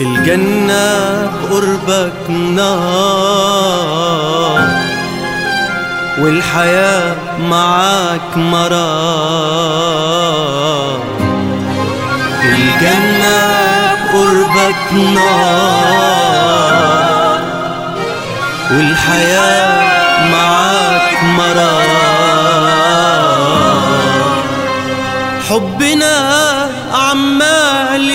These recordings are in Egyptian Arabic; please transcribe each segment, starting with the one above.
الجنة قربك نار والحياة معاك مرار الجنة قربك نار والحياة معاك مرار حبنا عمال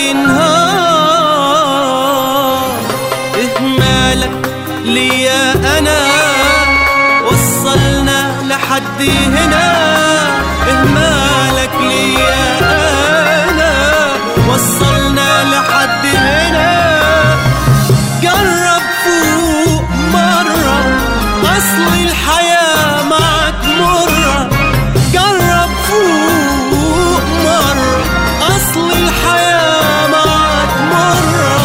ينهار اهمالك ليا انا وصلنا لحد هنا اهمالك ليا انا وصلنا لحد هنا جرب فوق مرة أصل الحياة معك مرة جرب فوق مرة أصل الحياة معك مرة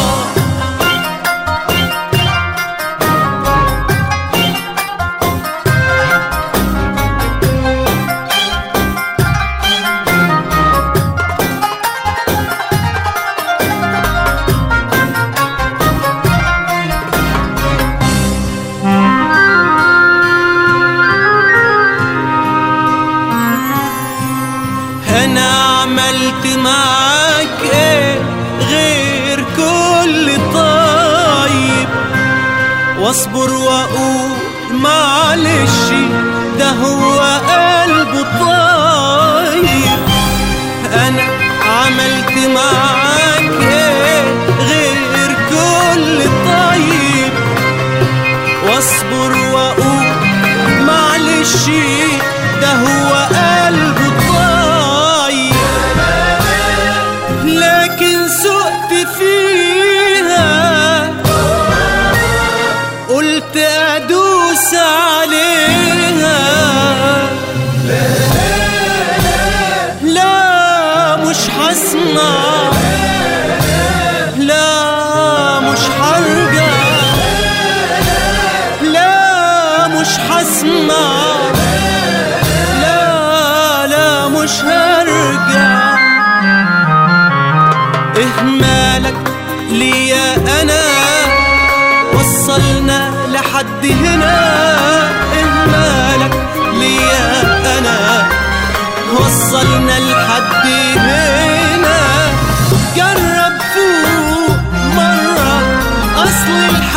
انا عملت معاك ايه غير كل طيب واصبر واقول معلش ده هو قلبه طيب انا عملت معاك ايه غير كل طيب واصبر واقول معلش ده هو قلبه طيب لكن سقت فيها قلت ادوس عليها لا مش هسمع لا مش هرجع لا مش هسمع لا لا مش هرجع اهمالك ليا انا وصلنا لحد هنا اهمالك ليا انا وصلنا لحد هنا جرب فوق مرة اصل الحياة